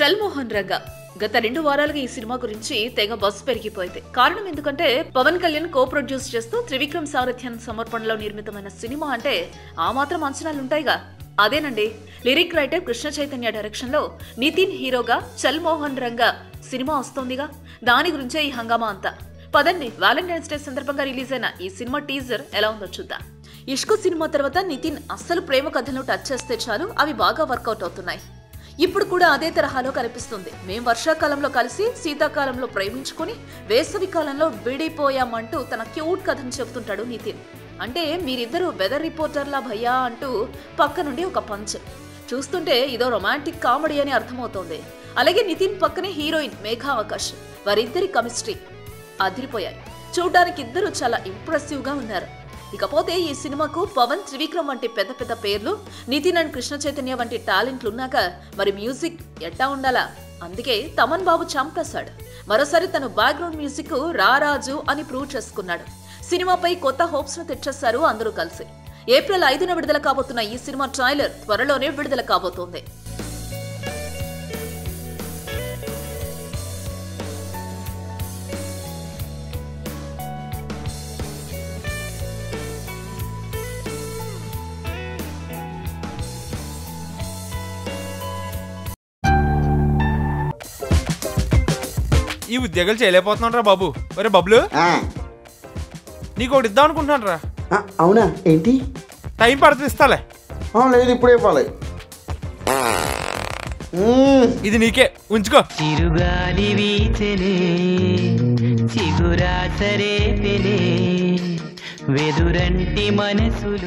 చల్మోహన్ రంగ గత రెండు వారాలుగా ఈ సినిమా గురించి తెగ బస్సు పెరిగిపోయింది కారణం ఎందుకంటే పవన్ కళ్యాణ్ కో ప్రొడ్యూస్ చేస్తూ త్రివిక్రమ్ సారథ్యం సమర్పణలో నిర్మితమైన సినిమా అంటే ఆ మాత్రం అంచనాలుంటాయిగా అదేనండి lyric writer Krishna Chaitanya direction లో నితిన్ హీరోగా చల్మోహన్ రంగ సినిమా వస్తోందిగా దాని గురించే ఈ హంగామా అంతా పదండి వ్యాలంటైన్స్ డే సందర్భంగా రిలీజ్ అయిన ఈ సినిమా టీజర్ ఎలా ఉందో చూద్దాం ఇష్కు సినిమా తర్వాత నితిన్ అస్సలు ప్రేమ కథను టచ్ చేస్తే చాలు అవి బాగా వర్కౌట్ అవుతున్నాయి ఇప్పుడు కూడా అదే తరహాలో కనిపిస్తుంది మేం వర్షాకాలంలో కలిసి శీతాకాలంలో ప్రేమించుకుని వేసవి కాలంలో విడిపోయామంటూ తన క్యూట్ కథను చెబుతుంటాడు నితిన్ అంటే మీరిద్దరూ వెదర్ రిపోర్టర్లా భయ్యా అంటూ పక్క నుండి ఒక పంచ్ చూస్తుంటే ఇదో రొమాంటిక్ కామెడీ అని అర్థమవుతోంది అలాగే నితిన్ పక్కనే హీరోయిన్ మేఘా ఆకాష్ వారిద్దరి కెమిస్ట్రీ అదిరిపోయాయి చూడ్డానికి ఇద్దరు చాలా ఇంప్రెసివ్ గా ఉన్నారు ఇకపోతే ఈ సినిమాకు పవన్ త్రివిక్రమ్ వంటి పెద్ద పెద్ద పేర్లు నితిన్ అండ్ కృష్ణ చైతన్య వంటి టాలెంట్లు ఉన్నాక మరి మ్యూజిక్ ఎట్టా ఉండాలా అందుకే తమన్ బాబు చంపేశాడు మరోసారి తను బ్యాక్గ్రౌండ్ మ్యూజిక్ రారాజు అని ప్రూవ్ చేసుకున్నాడు సినిమాపై కొత్త హోప్స్ ను తెచ్చేశారు అందరూ కలిసి ఏప్రిల్ ఐదున విడుదల కాబోతున్న ఈ సినిమా ట్రైలర్ త్వరలోనే విడుదల కాబోతోంది ఈ ఉద్యోగాలు చేయలేకపోతున్నాను రా బాబు ఒరే బబ్లు ఆ, నీకు ఒకటి ఇద్దాం అనుకుంటున్నాను రా ఆ, అవునా ఏంటి టైం పడుతుంది ఇస్తాలే ఆ, లేదు ఇప్పుడే ఇవ్వాలి మ్మ్. ఇది నీకే ఉంచుకో చిరుగాలి వీచెలే చిగురాసరే పెలే వెదురంటి మనసులు